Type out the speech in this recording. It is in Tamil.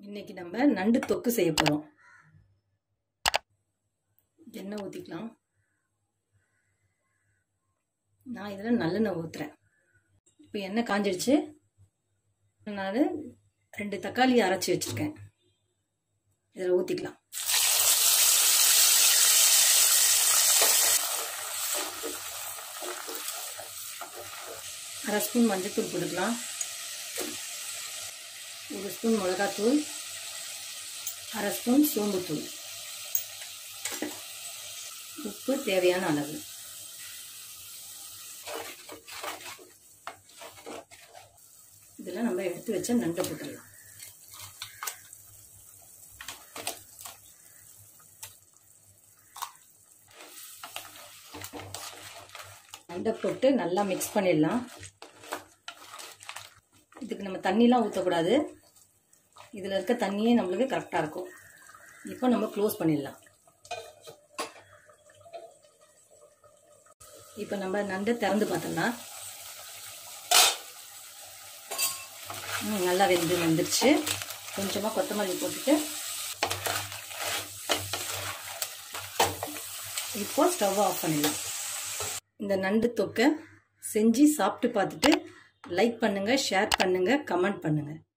இன்னைக்கு நம்ம நண்டு தொக்கு செய்ய போகிறோம் எண்ணெய் ஊற்றிக்கலாம் நான் இதில் நல்லெண்ணெய் ஊற்றுறேன் இப்போ எண்ணெய் காஞ்சிடுச்சு நான் ரெண்டு தக்காளி அரைச்சி வச்சுருக்கேன் இதில் ஊற்றிக்கலாம் அரை ஸ்பூன் மஞ்சள்தூள் போட்டுக்கலாம் ஒரு ஸ்பூன் மிளகாத்தூள் அரை ஸ்பூன் சோம்புத்தூள் உப்பு தேவையான அளவு இதில் நம்ம எடுத்து வச்ச நண்டை போட்டுடலாம் நண்டை போட்டு நல்லா மிக்ஸ் பண்ணிடலாம் இதுக்கு நம்ம தண்ணிலாம் ஊற்றக்கூடாது இதில் இருக்க தண்ணியே நம்மளுக்கு கரெக்டாக இருக்கும் இப்போ நம்ம க்ளோஸ் பண்ணிடலாம் இப்போ நம்ம நண்டை திறந்து பார்த்தோம்னா நல்லா வெந்து வந்துருச்சு கொஞ்சமாக கொத்தமல்லி போட்டுட்டு இப்போ ஸ்டவ் ஆஃப் பண்ணிடலாம் இந்த நண்டு தொக்கை செஞ்சு சாப்பிட்டு பார்த்துட்டு லைக் பண்ணுங்கள் ஷேர் பண்ணுங்கள் கமெண்ட் பண்ணுங்கள்